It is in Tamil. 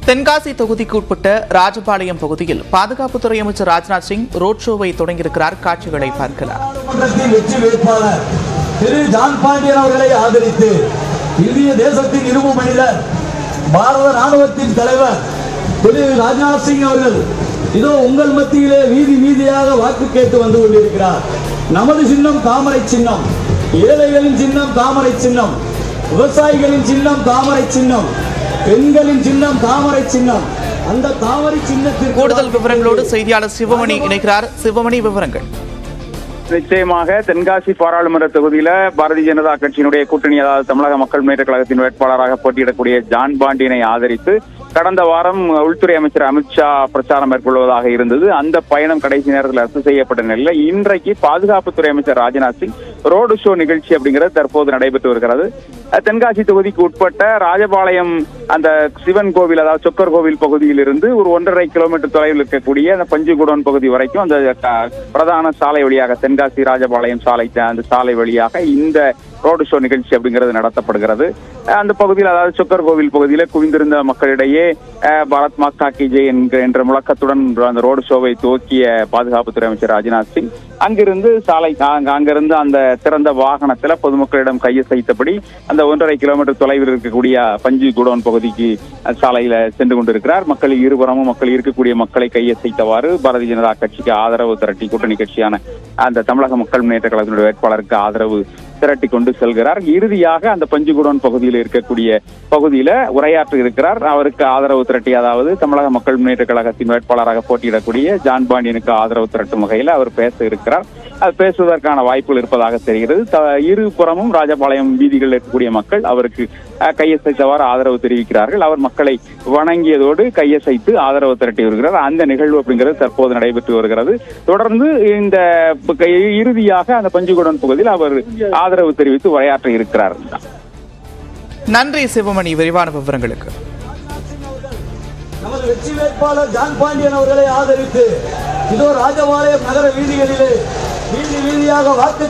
தென்காசி தொகுதிக்கு உட்பட்ட ராஜபாளையம் பகுதியில் பாதுகாப்புத்துறை அமைச்சர் ராஜ்நாத் சிங் ரோட் ஷோவை தொடங்கியிருக்கிறார் காட்சிகளை பார்க்கலாம் நாடாளுமன்றத்தின் வெற்றி வேட்பாளர் திரு ஜான் பாண்டியன் அவர்களை ஆதரித்து இந்திய தேசத்தின் இரும்பு மனிதர் பாரத ராணுவத்தின் தலைவர் திரு ராஜ்நாத் சிங் அவர்கள் இதோ உங்கள் மத்தியிலே வீதி வீதியாக வாக்கு கேட்டு வந்து கொண்டிருக்கிறார் நமது சின்னம் தாமரை சின்னம் ஏழைகளின் சின்னம் தாமரை சின்னம் விவசாயிகளின் சின்னம் தாமரை சின்னம் பெண்களின் சின்னம் தாமரை சின்னம் அந்த தாமரை சின்னத்திற்கு கூடுதல் விவரங்களோடு செய்தியாளர் சிவமணி இணைக்கிறார் சிவமணி விவரங்கள் நிச்சயமாக தென்காசி பாராளுமன்ற தொகுதியில பாரதிய ஜனதா கட்சியினுடைய கூட்டணி அதாவது தமிழக மக்கள் முன்னேற்ற கழகத்தின் வேட்பாளராக போட்டியிடக்கூடிய ஜான் பாண்டியனை ஆதரித்து கடந்த வாரம் உள்துறை அமைச்சர் அமித்ஷா பிரச்சாரம் மேற்கொள்வதாக இருந்தது அந்த பயணம் கடைசி நேரத்தில் ரத்து செய்யப்பட்ட நிலையில் இன்றைக்கு பாதுகாப்புத்துறை அமைச்சர் ராஜ்நாத் சிங் ரோடு ஷோ நிகழ்ச்சி அப்படிங்கிறது தற்போது நடைபெற்று வருகிறது அஹ் தென்காசி தொகுதிக்கு உட்பட்ட ராஜபாளையம் அந்த சிவன் கோவில் அதாவது சொக்கர் கோவில் பகுதியில் இருந்து ஒரு ஒன்றரை கிலோமீட்டர் தொலைவில் இருக்கக்கூடிய அந்த பஞ்சுகுடோன் பகுதி வரைக்கும் அந்த அஹ், பிரதான சாலை வழியாக தென்காசி ராஜபாளையம் சாலை அந்த சாலை வழியாக இந்த ரோடு ஷோ நிகழ்ச்சி அப்படிங்கிறது நடத்தப்படுகிறது அஹ், அந்த பகுதியில் அதாவது சொக்கர் கோவில் பகுதியில் குவிந்திருந்த மக்களிடையே அஹ், பாரத் மாதா கி ஜெய் என்கிற என்ற முழக்கத்துடன் அந்த ரோடு ஷோவை துவக்கிய பாதுகாப்புத்துறை அமைச்சர் ராஜ்நாத் சிங் அங்கிருந்து சாலை அங்க- அங்கிருந்து அந்த திறந்த வாகனத்துல பொதுமக்களிடம் கையசைத்தபடி அந்த ஒன்றரை கிலோமீட்டர் தொலைவில் இருக்கக்கூடிய பஞ்சு குடோன் பகுதிக்கு அஹ், சாலையில சென்று கொண்டிருக்கிறார் மக்கள் இருபுறமும் மக்கள் இருக்கக்கூடிய மக்களை கையசைத்தவாறு பாரதிய ஜனதா கட்சிக்கு ஆதரவு திரட்டி கூட்டணி கட்சியான அந்த தமிழக மக்கள் முன்னேற்ற கழகத்தினுடைய வேட்பாளருக்கு ஆதரவு திரட்டி கொண்டு செல்கிறார் இறுதியாக அந்த பஞ்சுகுடோன் பகுதியில் இருக்கக்கூடிய பகுதியில உரையாற்ற இருக்கிறார் அவருக்கு ஆதரவு திரட்டி அதாவது தமிழக மக்கள் முன்னேற்ற கழகத்தின் வேட்பாளராக போட்டியிடக்கூடிய ஜான் பாண்டியனுக்கு ஆதரவு திரட்டும் வகையில் அவர் பேச இருக்கிறார் அது பேசுவதற்கான வாய்ப்புகள் இருப்பதாக தெரிகிறது த- இரு புறமும் ராஜபாளையம் வீதிகளில் இருக்கக்கூடிய மக்கள் அவருக்கு அஹ், கையசைத்தவாறு ஆதரவு தெரிவிக்கிறார்கள் அவர் மக்களை வணங்கியதோடு கையசைத்து ஆதரவு திரட்டி வருகிறார் அந்த நிகழ்வு அப்படிங்கிறது தற்போது நடைபெற்று வருகிறது தொடர்ந்து இந்த ப- கை- இறுதியாக அந்த பஞ்சுகுடன் பகுதியில் அவர் ஆதரவு தெரிவித்து உரையாற்ற இருக்கிறார் நன்றி சிவமணி விரிவான விவரங்களுக்கு நமது வெற்றி வேட்பாளர் ஜான் பாண்டியன் அவர்களை ஆதரித்து இதோ ராஜபாளையம் நகர வீதிகளிலே வீதி வீதியாக வாக்கு